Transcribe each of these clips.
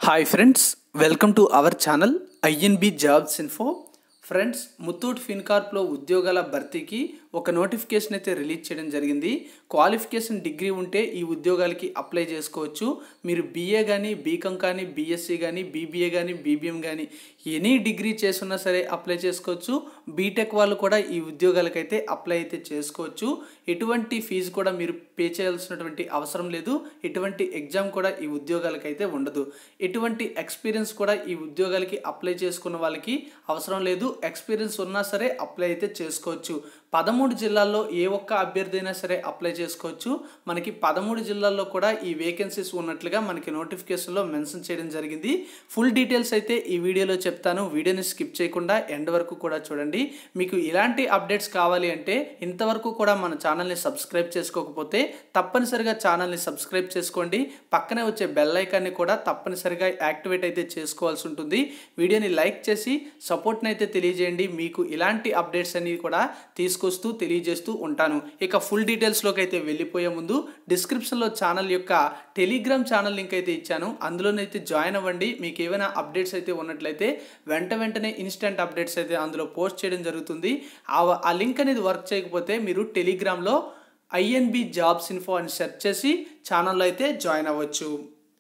hi friends welcome to our channel INB jobs info friends Muthoot ఫిన్కార్ప్లో ఉద్యోగాల భర్తీకి ఒక నోటిఫికేషన్ అయితే రిలీజ్ చేయడం జరిగింది క్వాలిఫికేషన్ డిగ్రీ ఉంటే ఈ ఉద్యోగాలకి అప్లై చేసుకోవచ్చు మీరు బీఏ కానీ బీకామ్ కానీ బీఎస్సీ కానీ బీబీఏ కానీ బీబీఎం కానీ ఎనీ డిగ్రీ చేసున్నా సరే అప్లై చేసుకోవచ్చు బీటెక్ వాళ్ళు కూడా ఈ ఉద్యోగాలకైతే అప్లై అయితే చేసుకోవచ్చు ఎటువంటి ఫీజు కూడా మీరు పే చేయాల్సినటువంటి అవసరం లేదు ఎటువంటి ఎగ్జామ్ కూడా ఈ ఉద్యోగాలకైతే ఉండదు ఎటువంటి ఎక్స్పీరియన్స్ కూడా ఈ ఉద్యోగాలకి అప్లై చేసుకున్న వాళ్ళకి అవసరం లేదు ఎక్స్పీరియన్స్ ఉన్నా సరే అప్లై అయితే చేసుకోవచ్చు పదమూడు జిల్లాల్లో ఏ ఒక్క అభ్యర్థి అయినా సరే అప్లై చేసుకోవచ్చు మనకి పదమూడు జిల్లాల్లో కూడా ఈ వేకెన్సీస్ ఉన్నట్లుగా మనకి నోటిఫికేషన్లో మెన్షన్ చేయడం జరిగింది ఫుల్ డీటెయిల్స్ అయితే ఈ వీడియోలో చెప్తాను వీడియోని స్కిప్ చేయకుండా ఎండ్ వరకు కూడా చూడండి మీకు ఇలాంటి అప్డేట్స్ కావాలి అంటే ఇంతవరకు కూడా మన ఛానల్ని సబ్స్క్రైబ్ చేసుకోకపోతే తప్పనిసరిగా ఛానల్ని సబ్స్క్రైబ్ చేసుకోండి పక్కనే వచ్చే బెల్ ఐకాన్ని కూడా తప్పనిసరిగా యాక్టివేట్ అయితే చేసుకోవాల్సి ఉంటుంది వీడియోని లైక్ చేసి సపోర్ట్ని అయితే తెలియజేయండి మీకు ఇలాంటి అప్డేట్స్ అన్ని కూడా తీసుకొస్తూ తెలియజేస్తూ ఉంటాను ఇక ఫుల్ డీటెయిల్స్లోకి అయితే వెళ్ళిపోయే ముందు డిస్క్రిప్షన్లో ఛానల్ యొక్క టెలిగ్రామ్ ఛానల్ లింక్ అయితే ఇచ్చాను అందులోనైతే జాయిన్ అవ్వండి మీకు ఏమైనా అప్డేట్స్ అయితే ఉన్నట్లయితే వెంట వెంటనే ఇన్స్టెంట్ అప్డేట్స్ అయితే అందులో పోస్ట్ చేయడం జరుగుతుంది ఆ ఆ లింక్ అనేది వర్క్ చేయకపోతే మీరు టెలిగ్రామ్లో ఐఎన్బి జాబ్స్ ఇన్ఫో అని సెర్చ్ చేసి ఛానల్లో అయితే జాయిన్ అవ్వచ్చు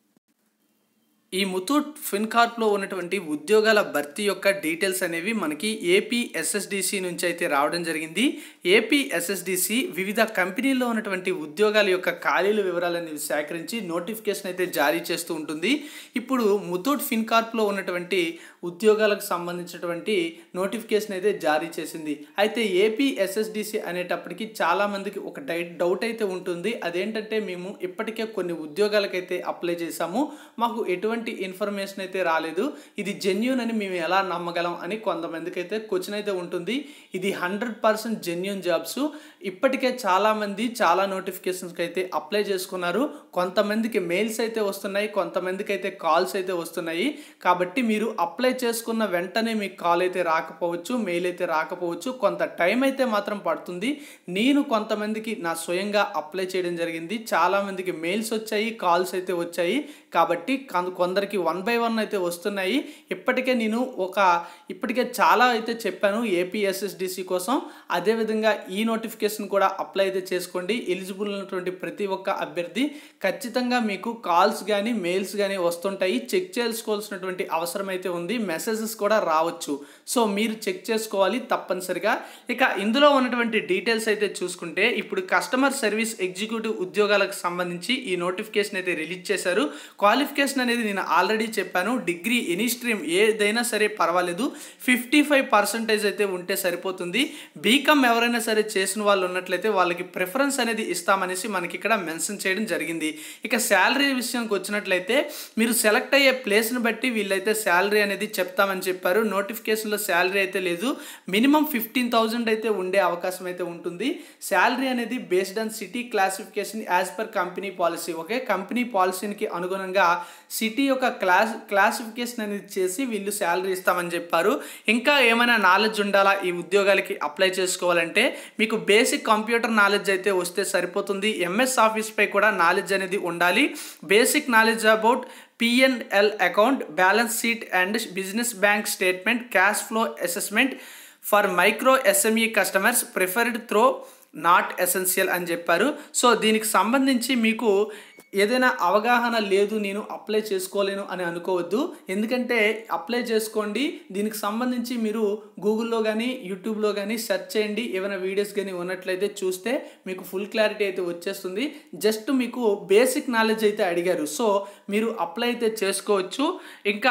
ఈ ముతూట్ ఫిన్కార్ప్లో ఉన్నటువంటి ఉద్యోగాల భర్తీ యొక్క డీటెయిల్స్ అనేవి మనకి ఏపీ ఎస్ఎస్డిసి నుంచి అయితే రావడం జరిగింది ఏపీ ఎస్ఎస్డిసి వివిధ కంపెనీల్లో ఉన్నటువంటి ఉద్యోగాల యొక్క ఖాళీల వివరాలను సేకరించి నోటిఫికేషన్ అయితే జారీ చేస్తూ ఉంటుంది ఇప్పుడు ముతూట్ ఫిన్కార్ప్లో ఉన్నటువంటి ఉద్యోగాలకు సంబంధించినటువంటి నోటిఫికేషన్ అయితే జారీ చేసింది అయితే ఏపీ ఎస్ఎస్డిసి అనేటప్పటికి చాలామందికి ఒక డై డౌట్ అయితే ఉంటుంది అదేంటంటే మేము ఇప్పటికే కొన్ని ఉద్యోగాలకైతే అప్లై చేశాము మాకు ఎటువంటి ఇన్ఫర్మేషన్ అయితే రాలేదు ఇది జెన్యున్ అని మేము ఎలా నమ్మగలం అని కొంతమందికి అయితే క్వశ్చన్ అయితే ఉంటుంది ఇది హండ్రెడ్ పర్సెంట్ జెన్యున్ జాబ్స్ ఇప్పటికే చాలామంది చాలా నోటిఫికేషన్స్కి అయితే అప్లై చేసుకున్నారు కొంతమందికి మెయిల్స్ అయితే వస్తున్నాయి కొంతమందికి అయితే కాల్స్ అయితే వస్తున్నాయి కాబట్టి మీరు అప్లై చేసుకున్న వెంటనే మీకు కాల్ అయితే రాకపోవచ్చు మెయిల్ అయితే రాకపోవచ్చు కొంత టైం అయితే మాత్రం పడుతుంది నేను కొంతమందికి నా స్వయంగా అప్లై చేయడం జరిగింది చాలామందికి మెయిల్స్ వచ్చాయి కాల్స్ అయితే వచ్చాయి కాబట్టి కొందరికి వన్ బై వన్ అయితే వస్తున్నాయి ఇప్పటికే నేను ఒక ఇప్పటికే చాలా అయితే చెప్పాను ఏపీఎస్ఎస్డిసి కోసం అదేవిధంగా ఈ నోటిఫికేషన్ కూడా అప్లై అయితే చేసుకోండి ఎలిజిబుల్ ఉన్నటువంటి ప్రతి ఒక్క అభ్యర్థి ఖచ్చితంగా మీకు కాల్స్ కానీ మెయిల్స్ కానీ వస్తుంటాయి చెక్ చేసుకోవాల్సినటువంటి అవసరం అయితే ఉంది మెసేజెస్ కూడా రావచ్చు సో మీరు చెక్ చేసుకోవాలి తప్పనిసరిగా ఇక ఇందులో ఉన్నటువంటి డీటెయిల్స్ అయితే చూసుకుంటే ఇప్పుడు కస్టమర్ సర్వీస్ ఎగ్జిక్యూటివ్ ఉద్యోగాలకు సంబంధించి ఈ నోటిఫికేషన్ అయితే రిలీజ్ చేశారు క్వాలిఫికేషన్ అనేది నేను ఆల్రెడీ చెప్పాను డిగ్రీ ఎనీ స్ట్రీమ్ ఏదైనా సరే పర్వాలేదు ఫిఫ్టీ ఫైవ్ పర్సెంటేజ్ అయితే ఉంటే సరిపోతుంది బీకామ్ ఎవరైనా సరే చేసిన వాళ్ళు ఉన్నట్లయితే వాళ్ళకి ప్రిఫరెన్స్ అనేది ఇస్తామనేసి మనకి ఇక్కడ మెన్షన్ చేయడం జరిగింది ఇక శాలరీ విషయానికి వచ్చినట్లయితే మీరు సెలెక్ట్ అయ్యే ప్లేస్ని బట్టి వీళ్ళైతే శాలరీ అనేది చెప్తామని చెప్పారు నోటిఫికేషన్లో శాలరీ అయితే లేదు మినిమం ఫిఫ్టీన్ థౌజండ్ అయితే ఉండే అవకాశం అయితే ఉంటుంది శాలరీ అనేది based on city classification as per company policy okay company పాలసీకి అనుగుణంగా సిటీ యొక్క క్లాస్ క్లాసిఫికేషన్ అనేది చేసి వీళ్ళు శాలరీ ఇస్తామని చెప్పారు ఇంకా ఏమైనా నాలెడ్జ్ ఉండాలా ఈ ఉద్యోగాలకి అప్లై చేసుకోవాలంటే మీకు బేసిక్ కంప్యూటర్ నాలెడ్జ్ అయితే వస్తే సరిపోతుంది ఎంఎస్ ఆఫీస్పై కూడా నాలెడ్జ్ అనేది ఉండాలి basic knowledge about PNL account balance sheet and business bank statement cash flow assessment for micro SME customers preferred through not essential అని చెప్పారు సో దీనికి సంబంధించి మీకు ఏదైనా అవగాహన లేదు నేను అప్లై చేసుకోలేను అని అనుకోవద్దు ఎందుకంటే అప్లై చేసుకోండి దీనికి సంబంధించి మీరు గూగుల్లో కానీ యూట్యూబ్లో కానీ సెర్చ్ చేయండి ఏమైనా వీడియోస్ కానీ ఉన్నట్లయితే చూస్తే మీకు ఫుల్ క్లారిటీ అయితే వచ్చేస్తుంది జస్ట్ మీకు బేసిక్ నాలెడ్జ్ అయితే అడిగారు సో మీరు అప్లై అయితే చేసుకోవచ్చు ఇంకా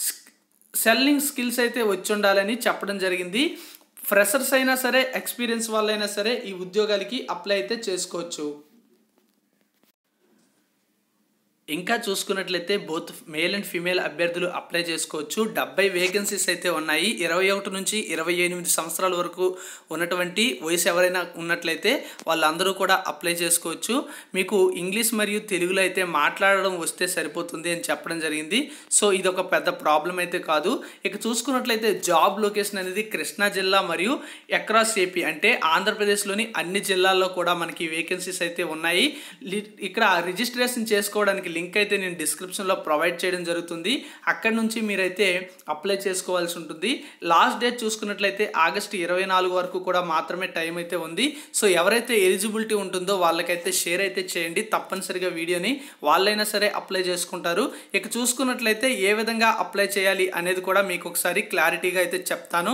సెల్లింగ్ స్కిల్స్ అయితే వచ్చి ఉండాలని చెప్పడం జరిగింది ఫ్రెషర్స్ అయినా సరే ఎక్స్పీరియన్స్ వాళ్ళైనా సరే ఈ ఉద్యోగాలకి అప్లై అయితే చేసుకోవచ్చు ఇంకా చూసుకున్నట్లయితే బోత్ మేల్ అండ్ ఫీమేల్ అభ్యర్థులు అప్లై చేసుకోవచ్చు డెబ్బై వేకెన్సీస్ అయితే ఉన్నాయి ఇరవై ఒకటి నుంచి ఇరవై ఎనిమిది సంవత్సరాల వరకు ఉన్నటువంటి వయసు ఎవరైనా ఉన్నట్లయితే వాళ్ళందరూ కూడా అప్లై చేసుకోవచ్చు మీకు ఇంగ్లీష్ మరియు తెలుగులో అయితే మాట్లాడడం వస్తే సరిపోతుంది అని చెప్పడం జరిగింది సో ఇది ఒక పెద్ద ప్రాబ్లం అయితే కాదు ఇక చూసుకున్నట్లయితే జాబ్ లొకేషన్ అనేది కృష్ణా జిల్లా మరియు అక్రాస్ ఏపీ అంటే ఆంధ్రప్రదేశ్లోని అన్ని జిల్లాల్లో కూడా మనకి వేకెన్సీస్ అయితే ఉన్నాయి ఇక్కడ రిజిస్ట్రేషన్ చేసుకోవడానికి లింక్ అయితే నేను డిస్క్రిప్షన్లో ప్రొవైడ్ చేయడం జరుగుతుంది అక్కడ నుంచి మీరైతే అప్లై చేసుకోవాల్సి ఉంటుంది లాస్ట్ డేట్ చూసుకున్నట్లయితే ఆగస్టు ఇరవై నాలుగు వరకు కూడా మాత్రమే టైం అయితే ఉంది సో ఎవరైతే ఎలిజిబిలిటీ ఉంటుందో వాళ్ళకైతే షేర్ అయితే చేయండి తప్పనిసరిగా వీడియోని వాళ్ళైనా సరే అప్లై చేసుకుంటారు ఇక చూసుకున్నట్లయితే ఏ విధంగా అప్లై చేయాలి అనేది కూడా మీకు ఒకసారి క్లారిటీగా అయితే చెప్తాను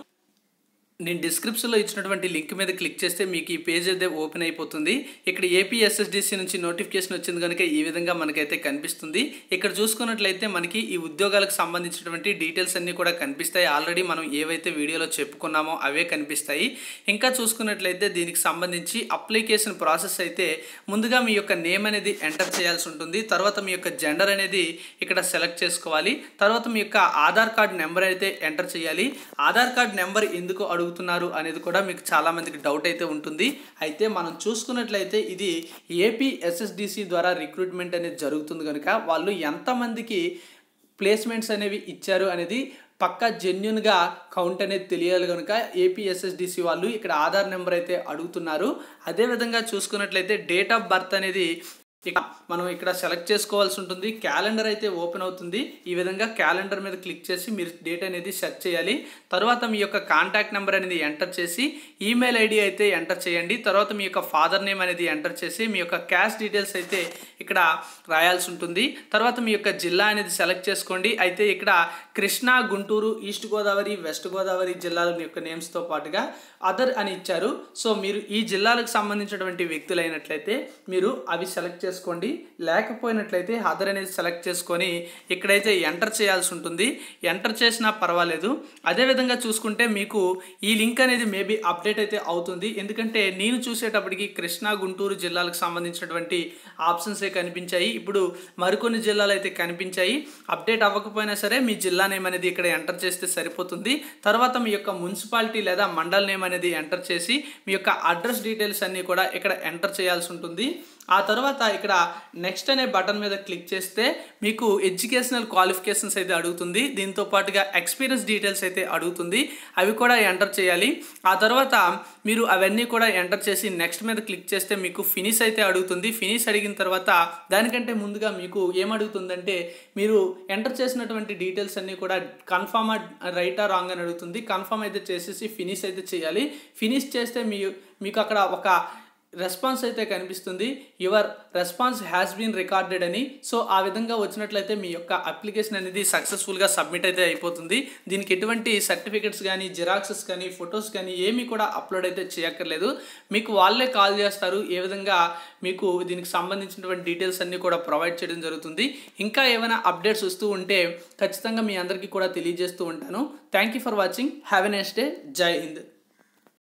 నేను డిస్క్రిప్షన్లో ఇచ్చినటువంటి లింక్ మీద క్లిక్ చేస్తే మీకు ఈ పేజ్ అయితే ఓపెన్ అయిపోతుంది ఇక్కడ ఏపీ ఎస్ఎస్డిసి నుంచి నోటిఫికేషన్ వచ్చింది కనుక ఈ విధంగా మనకైతే కనిపిస్తుంది ఇక్కడ చూసుకున్నట్లయితే మనకి ఈ ఉద్యోగాలకు సంబంధించినటువంటి డీటెయిల్స్ అన్నీ కూడా కనిపిస్తాయి ఆల్రెడీ మనం ఏవైతే వీడియోలో చెప్పుకున్నామో అవే కనిపిస్తాయి ఇంకా చూసుకున్నట్లయితే దీనికి సంబంధించి అప్లికేషన్ ప్రాసెస్ అయితే ముందుగా మీ యొక్క నేమ్ అనేది ఎంటర్ చేయాల్సి ఉంటుంది తర్వాత మీ యొక్క జెండర్ అనేది ఇక్కడ సెలెక్ట్ చేసుకోవాలి తర్వాత మీ యొక్క ఆధార్ కార్డ్ నెంబర్ అయితే ఎంటర్ చేయాలి ఆధార్ కార్డ్ నెంబర్ ఎందుకు అడుగు అడుగుతున్నారు అనేది కూడా మీకు చాలామందికి డౌట్ అయితే ఉంటుంది అయితే మనం చూసుకున్నట్లయితే ఇది ఏపీ ఎస్ఎస్డిసి ద్వారా రిక్రూట్మెంట్ అనేది జరుగుతుంది కనుక వాళ్ళు ఎంతమందికి ప్లేస్మెంట్స్ అనేవి ఇచ్చారు అనేది పక్కా జెన్యున్గా కౌంట్ అనేది తెలియాలి కనుక ఏపీఎస్ఎస్డిసి వాళ్ళు ఇక్కడ ఆధార్ నెంబర్ అయితే అడుగుతున్నారు అదేవిధంగా చూసుకున్నట్లయితే డేట్ ఆఫ్ బర్త్ అనేది ఇక మనం ఇక్కడ సెలెక్ట్ చేసుకోవాల్సి ఉంటుంది క్యాలెండర్ అయితే ఓపెన్ అవుతుంది ఈ విధంగా క్యాలెండర్ మీద క్లిక్ చేసి మీరు డేట్ అనేది సెర్చ్ చేయాలి తర్వాత మీ యొక్క కాంటాక్ట్ నెంబర్ అనేది ఎంటర్ చేసి ఈమెయిల్ ఐడి అయితే ఎంటర్ చేయండి తర్వాత మీ యొక్క ఫాదర్ నేమ్ అనేది ఎంటర్ చేసి మీ యొక్క క్యాష్ డీటెయిల్స్ అయితే ఇక్కడ రాయాల్సి ఉంటుంది తర్వాత మీ యొక్క జిల్లా అనేది సెలెక్ట్ చేసుకోండి అయితే ఇక్కడ కృష్ణా గుంటూరు ఈస్ట్ గోదావరి వెస్ట్ గోదావరి జిల్లాల యొక్క నేమ్స్తో పాటుగా అదర్ అని ఇచ్చారు సో మీరు ఈ జిల్లాలకు సంబంధించినటువంటి వ్యక్తులైనట్లయితే మీరు అవి సెలెక్ట్ చేసుకోండి లేకపోయినట్లయితే అదర్ అనేది సెలెక్ట్ చేసుకొని ఇక్కడైతే ఎంటర్ చేయాల్సి ఉంటుంది ఎంటర్ చేసినా పర్వాలేదు అదేవిధంగా చూసుకుంటే మీకు ఈ లింక్ అనేది మేబీ అప్డేట్ అయితే అవుతుంది ఎందుకంటే నేను చూసేటప్పటికి కృష్ణా గుంటూరు జిల్లాలకు సంబంధించినటువంటి ఆప్షన్సే కనిపించాయి ఇప్పుడు మరికొన్ని జిల్లాలు అయితే కనిపించాయి అప్డేట్ అవ్వకపోయినా సరే మీ జిల్లా నేమ్ అనేది ఇక్కడ ఎంటర్ చేస్తే సరిపోతుంది తర్వాత మీ యొక్క మున్సిపాలిటీ లేదా మండల్ నేమ్ అనేది ఎంటర్ చేసి మీ యొక్క అడ్రస్ డీటెయిల్స్ అన్నీ కూడా ఇక్కడ ఎంటర్ చేయాల్సి ఉంటుంది ఆ తర్వాత ఇక్కడ నెక్స్ట్ అనే బటన్ మీద క్లిక్ చేస్తే మీకు ఎడ్యుకేషనల్ క్వాలిఫికేషన్స్ అయితే అడుగుతుంది దీంతో పాటుగా ఎక్స్పీరియన్స్ డీటెయిల్స్ అయితే అడుగుతుంది అవి కూడా ఎంటర్ చేయాలి ఆ తర్వాత మీరు అవన్నీ కూడా ఎంటర్ చేసి నెక్స్ట్ మీద క్లిక్ చేస్తే మీకు ఫినిష్ అయితే అడుగుతుంది ఫినిష్ అడిగిన తర్వాత దానికంటే ముందుగా మీకు ఏమడుగుతుందంటే మీరు ఎంటర్ చేసినటువంటి డీటెయిల్స్ అన్నీ కూడా కన్ఫామ్ రైటా రాంగ్ అని అడుగుతుంది కన్ఫామ్ అయితే చేసేసి ఫినిష్ అయితే చేయాలి ఫినిష్ చేస్తే మీ మీకు అక్కడ ఒక రెస్పాన్స్ అయితే కనిపిస్తుంది your response has been recorded అని సో ఆ విధంగా వచ్చినట్లయితే మీ యొక్క అప్లికేషన్ అనేది సక్సెస్ఫుల్గా సబ్మిట్ అయితే అయిపోతుంది దీనికి ఎటువంటి సర్టిఫికెట్స్ కానీ జిరాక్సెస్ కానీ ఫొటోస్ కానీ ఏమీ కూడా అప్లోడ్ అయితే చేయక్కర్లేదు మీకు వాళ్ళే కాల్ చేస్తారు ఏ విధంగా మీకు దీనికి సంబంధించినటువంటి డీటెయిల్స్ అన్నీ కూడా ప్రొవైడ్ చేయడం జరుగుతుంది ఇంకా ఏమైనా అప్డేట్స్ వస్తూ ఉంటే ఖచ్చితంగా మీ అందరికీ కూడా తెలియజేస్తూ ఉంటాను thank you for watching have a next day Jai Hind